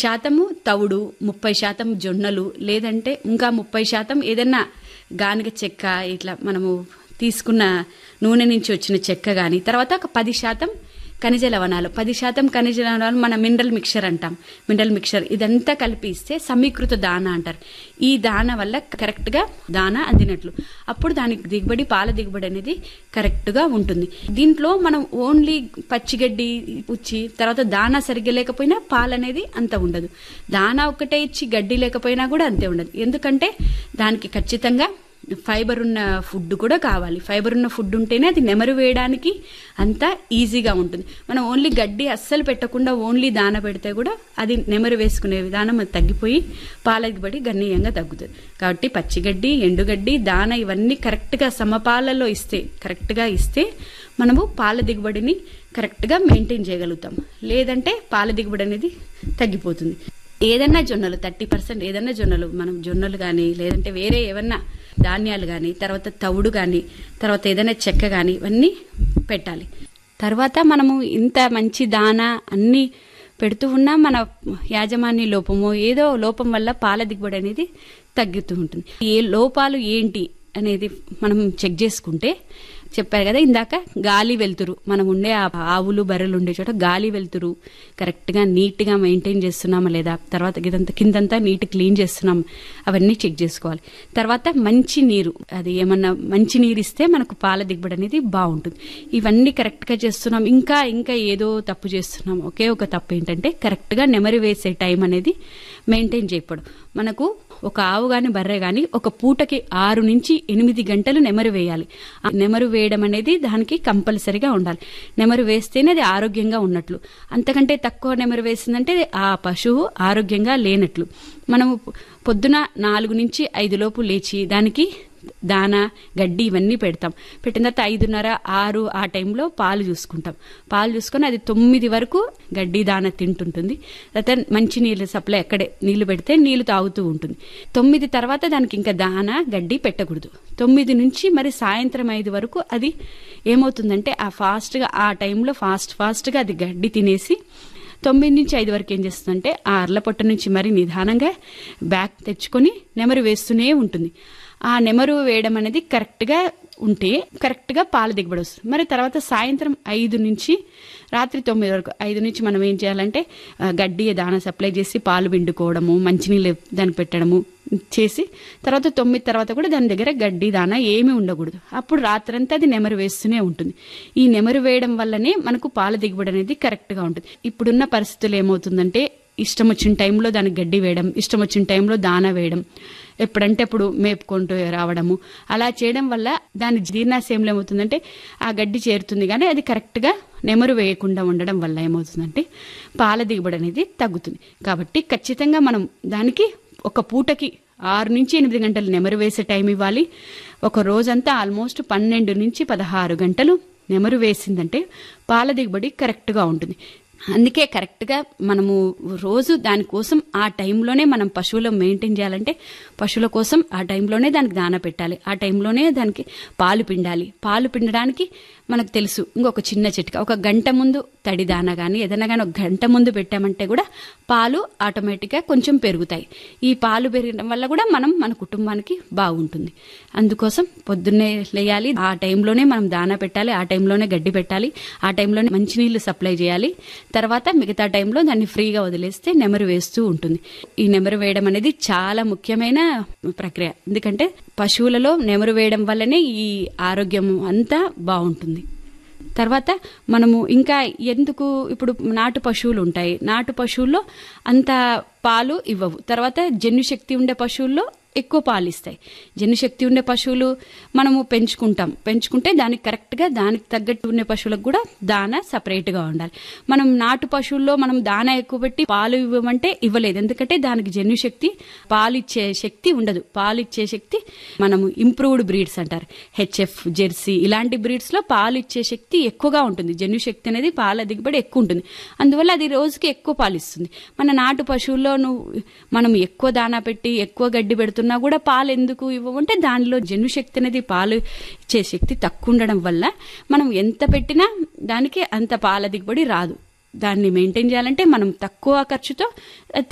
శాతము తవుడు ముప్పై శాతం జొన్నలు లేదంటే ఇంకా ముప్పై శాతం ఏదన్నా గానుగ చెక్క ఇట్లా మనము తీసుకున్న నూనె నుంచి వచ్చిన చెక్క కానీ తర్వాత ఒక పది శాతం ఖనిజ లవణాలు పది శాతం ఖనిజ లవణాలు మన మినరల్ మిక్చర్ అంటాం మినరల్ మిక్చర్ ఇదంతా కలిపి ఇస్తే సమీకృత దాన అంటారు ఈ దాన వల్ల కరెక్ట్గా దాన అందినట్లు అప్పుడు దానికి దిగుబడి పాల దిగుబడి అనేది కరెక్ట్గా ఉంటుంది దీంట్లో మనం ఓన్లీ పచ్చిగడ్డి ఉచ్చి తర్వాత దానా సరిగ్గా లేకపోయినా పాలు అనేది అంత ఉండదు దానా ఒక్కటే ఇచ్చి గడ్డి లేకపోయినా కూడా అంతే ఉండదు ఎందుకంటే దానికి ఖచ్చితంగా ఫైబర్ ఉన్న ఫుడ్ కూడా కావాలి ఫైబర్ ఉన్న ఫుడ్ ఉంటేనే అది నెమరు వేయడానికి అంతా ఈజీగా ఉంటుంది మనం ఓన్లీ గడ్డి అస్సలు పెట్టకుండా ఓన్లీ దాన పెడితే కూడా అది నెమరు వేసుకునే విధానం అది తగ్గిపోయి పాల దిగుబడి గణనీయంగా తగ్గుతుంది కాబట్టి పచ్చిగడ్డి ఎండుగడ్డి దాన ఇవన్నీ కరెక్ట్గా సమపాలలో ఇస్తే కరెక్ట్గా ఇస్తే మనము పాల దిగుబడిని కరెక్ట్గా మెయింటైన్ చేయగలుగుతాం లేదంటే పాల దిగుబడి అనేది తగ్గిపోతుంది ఏదన్నా జొన్నలు థర్టీ పర్సెంట్ ఏదన్నా జొన్నలు మనం జొన్నలు కానీ లేదంటే వేరే ఏమన్నా ధాన్యాలు కానీ తర్వాత తవుడు కానీ తర్వాత ఏదైనా చెక్క కానీ ఇవన్నీ పెట్టాలి తర్వాత మనము ఇంత మంచి దానా అన్నీ పెడుతూ ఉన్నా మన యాజమాన్య లోపమో ఏదో లోపం వల్ల పాల దిగుబడి అనేది తగ్గుతూ ఉంటుంది ఏ లోపాలు ఏంటి అనేది మనం చెక్ చేసుకుంటే చెప్పారు కదా ఇందాక గాలి వెలుతురు మనం ఉండే ఆ ఆవులు బర్రెలు ఉండే చోట గాలి వెలుతురు కరెక్ట్గా నీట్గా మెయింటైన్ చేస్తున్నామా లేదా తర్వాత ఇదంతా కిందంతా నీట్ క్లీన్ చేస్తున్నాం అవన్నీ చెక్ చేసుకోవాలి తర్వాత మంచి నీరు అది ఏమన్నా మంచి నీరు ఇస్తే మనకు పాల దిగుబడి అనేది బాగుంటుంది ఇవన్నీ కరెక్ట్గా చేస్తున్నాం ఇంకా ఇంకా ఏదో తప్పు చేస్తున్నాం ఒకే ఒక తప్పు ఏంటంటే కరెక్ట్గా నెమరి వేసే టైం అనేది మెయింటైన్ చేయకపోవడం మనకు ఒక ఆవు గాని బర్రె గాని ఒక పూటకి ఆరు నుంచి ఎనిమిది గంటలు నెమరు వేయాలి ఆ నెమరు వేయడం అనేది దానికి కంపల్సరిగా ఉండాలి నెమరు వేస్తేనే అది ఆరోగ్యంగా ఉన్నట్లు అంతకంటే తక్కువ నెమరు వేసిందంటే ఆ పశువు ఆరోగ్యంగా లేనట్లు మనము పొద్దున నాలుగు నుంచి ఐదు లోపు లేచి దానికి దాన గడ్డి ఇవన్నీ పెడతాం పెట్టిన తర్వాత ఐదున్నర ఆరు ఆ టైంలో పాలు చూసుకుంటాం పాలు చూసుకొని అది తొమ్మిది వరకు గడ్డి దాన తింటుంటుంది తర్వాత మంచి నీళ్ళు సప్లై అక్కడే నీళ్లు పెడితే నీళ్లు తాగుతూ ఉంటుంది తొమ్మిది తర్వాత దానికి ఇంకా దాన గడ్డి పెట్టకూడదు తొమ్మిది నుంచి మరి సాయంత్రం ఐదు వరకు అది ఏమవుతుందంటే ఆ ఫాస్ట్గా ఆ టైంలో ఫాస్ట్ ఫాస్ట్గా అది గడ్డి తినేసి తొమ్మిది నుంచి ఐదు వరకు ఏం చేస్తుందంటే ఆ అర్ల పొట్ట నుంచి మరి నిదానంగా బ్యాక్ తెచ్చుకొని నెమరు వేస్తూనే ఉంటుంది ఆ నెమరు వేయడం అనేది కరెక్ట్గా ఉంటే కరెక్ట్గా పాల దిగుబడి వస్తుంది మరి తర్వాత సాయంత్రం ఐదు నుంచి రాత్రి తొమ్మిది వరకు ఐదు నుంచి మనం ఏం చేయాలంటే ఆ, గడ్డి దాన సప్లై చేసి పాలు పిండుకోవడము మంచినీళ్ళు దానికి పెట్టడము చేసి తర్వాత తొమ్మిది తర్వాత కూడా దాని దగ్గర గడ్డి దాన ఏమీ ఉండకూడదు అప్పుడు రాత్రంతా అది నెమరు వేస్తూనే ఉంటుంది ఈ నెమరు వేయడం వల్లనే మనకు పాల దిగుబడి అనేది కరెక్ట్గా ఉంటుంది ఇప్పుడున్న పరిస్థితులు ఏమవుతుందంటే ఇష్టం వచ్చిన టైంలో దానికి గడ్డి వేయడం ఇష్టం వచ్చిన టైంలో దాన వేయడం ఎప్పుడంటే అప్పుడు మేపుకుంటూ రావడము అలా చేయడం వల్ల దాని జీర్ణాశయంలో ఏమవుతుందంటే ఆ గడ్డి చేరుతుంది కానీ అది కరెక్ట్గా నెమరు వేయకుండా ఉండడం వల్ల ఏమవుతుందంటే పాల దిగుబడి అనేది తగ్గుతుంది కాబట్టి ఖచ్చితంగా మనం దానికి ఒక పూటకి ఆరు నుంచి ఎనిమిది గంటలు నెమరు వేసే టైం ఇవ్వాలి ఒక రోజంతా ఆల్మోస్ట్ పన్నెండు నుంచి పదహారు గంటలు నెమరు వేసిందంటే పాల దిగుబడి కరెక్ట్గా ఉంటుంది అందుకే కరెక్ట్గా మనము రోజు దానికోసం ఆ టైంలోనే మనం పశువులు మెయింటైన్ చేయాలంటే పశువుల కోసం ఆ టైంలోనే దానికి దాన పెట్టాలి ఆ టైంలోనే దానికి పాలు పిండాలి పాలు పిండడానికి మనకు తెలుసు ఇంకొక చిన్న చిట్కా ఒక గంట ముందు తడి దాన కానీ ఏదైనా కానీ ఒక గంట ముందు పెట్టామంటే కూడా పాలు ఆటోమేటిక్గా కొంచెం పెరుగుతాయి ఈ పాలు పెరగడం వల్ల కూడా మనం మన కుటుంబానికి బాగుంటుంది అందుకోసం పొద్దున్నే లేయాలి ఆ టైంలోనే మనం దానా పెట్టాలి ఆ టైంలోనే గడ్డి పెట్టాలి ఆ టైంలోనే మంచినీళ్ళు సప్లై చేయాలి తర్వాత మిగతా టైంలో దాన్ని ఫ్రీగా వదిలేస్తే నెమరు వేస్తూ ఉంటుంది ఈ నెమరు వేయడం అనేది చాలా ముఖ్యమైన ప్రక్రియ ఎందుకంటే పశువులలో నెమరు వేయడం వల్లనే ఈ ఆరోగ్యం అంతా బాగుంటుంది తర్వాత మనము ఇంకా ఎందుకు ఇప్పుడు నాటు పశువులు ఉంటాయి నాటు పశువుల్లో అంత పాలు ఇవ్వవు తర్వాత జన్యు శక్తి ఉండే పశువుల్లో ఎక్కువ పాలు ఇస్తాయి జన్యుశక్తి ఉండే పశువులు మనము పెంచుకుంటాం పెంచుకుంటే దానికి కరెక్ట్గా దానికి తగ్గట్టు ఉండే పశువులకు కూడా దాన సపరేట్గా ఉండాలి మనం నాటు పశువుల్లో మనం దాన ఎక్కువ పెట్టి పాలు ఇవ్వమంటే ఇవ్వలేదు ఎందుకంటే దానికి జన్యుశక్తి పాలు ఇచ్చే శక్తి ఉండదు పాలు ఇచ్చే శక్తి మనము ఇంప్రూవ్డ్ బ్రీడ్స్ అంటారు హెచ్ఎఫ్ జెర్సీ ఇలాంటి బ్రీడ్స్ లో పాలు ఇచ్చే శక్తి ఎక్కువగా ఉంటుంది జన్యుశక్తి అనేది పాల దిగుబడి ఎక్కువ ఉంటుంది అందువల్ల అది రోజుకి ఎక్కువ పాలు ఇస్తుంది మన నాటు పశువుల్లో నువ్వు మనం ఎక్కువ దానా పెట్టి ఎక్కువ గడ్డి పెడుతున్నా కూడా పాలు ఎందుకు ఇవ్వమంటే దానిలో జన్యుశక్తి అనేది పాలు ఇచ్చే శక్తి తక్కువ ఉండడం వల్ల మనం ఎంత పెట్టినా దానికి అంత పాల దిగుబడి రాదు దాన్ని మెయింటైన్ చేయాలంటే మనం తక్కువ ఖర్చుతో